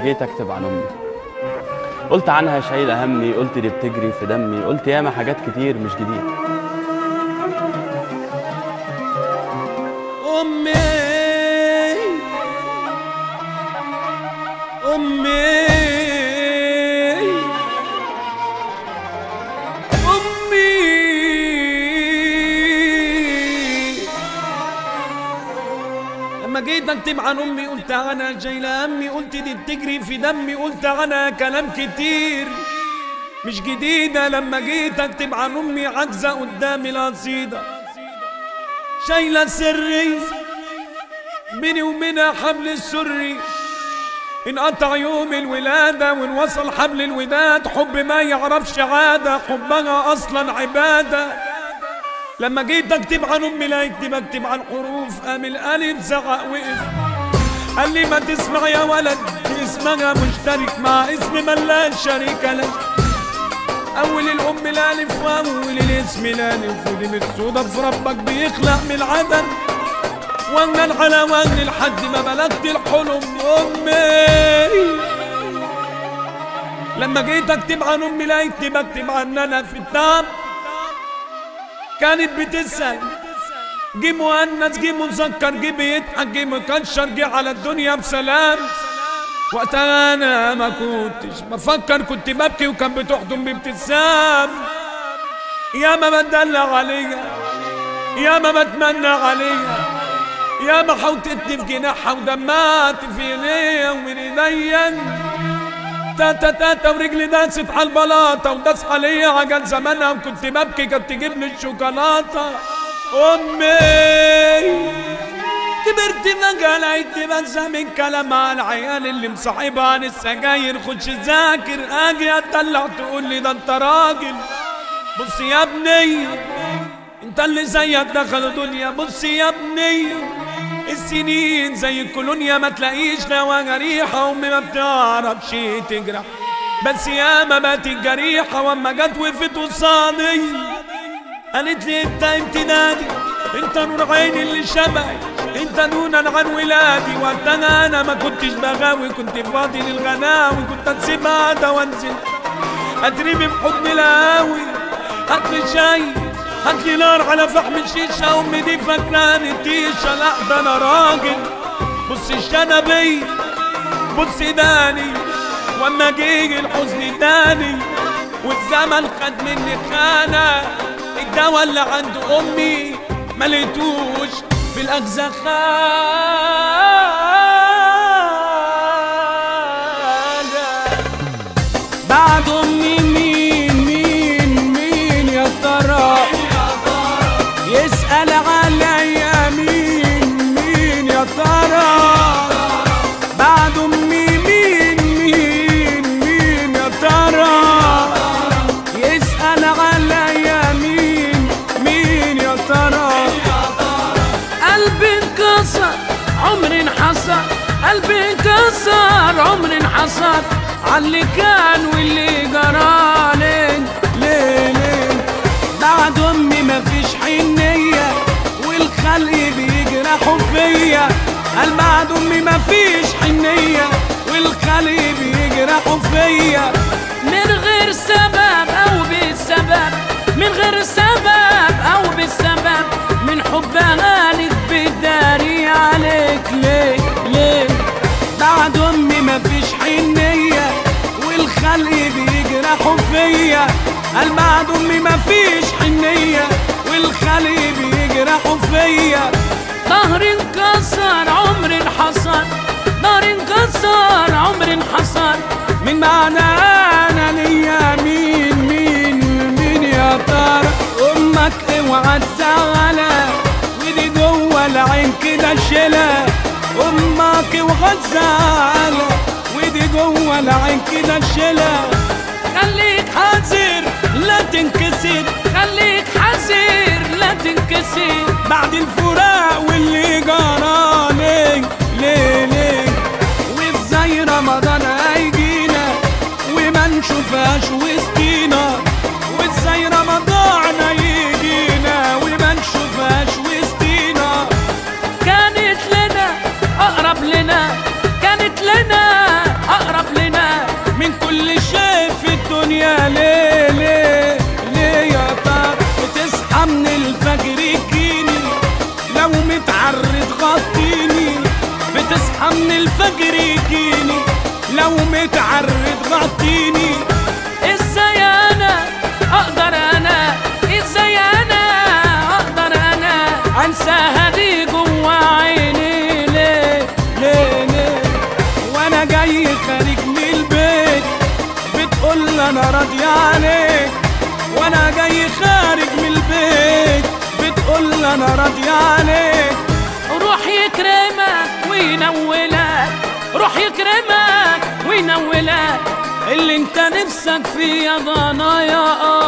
جيت اكتب عن امي قلت عنها شايله همي قلت دي بتجري في دمي قلت ياما حاجات كتير مش جديد أمي أمي أمي لما جيت أكتب عن أمي قلت عنها شايلة همي قلت دي بتجري في دمي قلت عنها كلام كتير مش جديدة لما جيت أكتب عن أمي عجزة قدامي القصيدة شايلة سري بيني وبينها حبل السري انقطع يوم الولادة وانوصل حبل الوداد حب ما يعرفش عادة حبها أصلا عبادة لما جيت أكتب عن أمي لا أكتب أكتب عن حروف قام الألف زعق وقف قال لي ما تسمع يا ولد دي اسمها مشترك مع اسم من لا شريك له أول الأم الألف وأول الاسم الألف ودي متسودة في ربك بيخلق من العدد وأنا على وأن لحد ما بلغت الحلم أمي لما جيت أكتب عن أمي لقيت بكتب عن أنا في التعب كانت بتسأل جه مؤنث جه مذكر جه بيضحك جه مكشر جه على الدنيا بسلام وقتها انا ما كنتش بفكر كنت ببكي وكان بتحضن بابتسام يا ما بتدلع عليها يا ما بتمنى عليها يا ما حوطتني في جناحها ودمعت في عينيها ومن ايديا تاتا تاتا ورجلي داست على البلاطة وداس عليا عجل زمانها وكنت ببكي كانت تجيب لي الشوكولاتة أمي كبرت فجأة لقيت بنسى من كلام على العيال اللي مصاحبها عن السجاير خش ذاكر اجي اتدلع تقول لي ده انت راجل بص يا ابني انت اللي زيك دخل دنيا بص يا ابني السنين زي الكولونيا ما تلاقيش نوى ريحة امي ما بتعرفش تجرح بس يا ما بات الجريحة واما جت وقفت قصادي قالت لي انت امتدادي انت نور عيني اللي شبهي انت دونا عن ولادي وقتها انا ما كنتش بغاوي كنت فاضي للغناوي كنت اسيب قاعدة وانزل اترمي بحضن القهاوي هاتلي شاي هاتلي نار على فحم الشيشة امي دي فاكراني تيشة لا ده انا راجل بص الشنبي بص داني واما جيجي الحزن تاني والزمن خد مني خانة الدوا اللي عند امي مليتوش في الأجزاء خانة بعد أمي مين مين مين يا ترى يسأل عليا مين مين يا ترى بعد أمي مين مين مين يا ترى يسأل عليا مين مين يا ترى قلبي انكسر عمري انحسر قلبي انكسر عمري انحسر عاللي كان واللي جرالي ليه ليه بعد امي مفيش حنية والخلق بيجرحوا فيا قال بعد امي مفيش حنية والخلق بيجرحوا فيا من غير سبب او بالسبب من غير سبب او بالسبب من حبها لك بداري عليك ليه ليه بعد امي مفيش حنية والخلق بيجرحوا فيا قال بعد امي مفيش حنية والخلق بيجرحوا فيا ظهري انكسر عمري انحصر ظهري انكسر عمري انحصر من معنى انا ليا مين مين مين يا ترى امك اوعى تزعلها ودي جوه العين كده شيلها امك اوعى تزعلها ودي جوه العين كده شيلها خليك حذر لا تنكسر خليك حذر لا تنكسر بعد الفراق واللي جرالي ليه ليه وازاي رمضان هيجينا وما نشوفهاش وسطينا وازاي رمضان هيجينا وما نشوفهاش وسطينا كانت لنا اقرب لنا كانت لنا اقرب دنيا ليه ليه ليه يا ترى بتصحى من الفجر يجيني لو متعرض غطيني بتصحى من الفجر يجيني لو متعرض غطيني ازاي انا اقدر انا ازاي انا اقدر انا انساها دي جوا عيني ليه ليه ليه وانا جاي خارج من البيت بتقول لي انا راضي عليك وانا جاي خارج من البيت بتقول لي انا راضي عليك روح يكرمك وينولك روح يكرمك وينولك اللي انت نفسك فيه يا ضنايا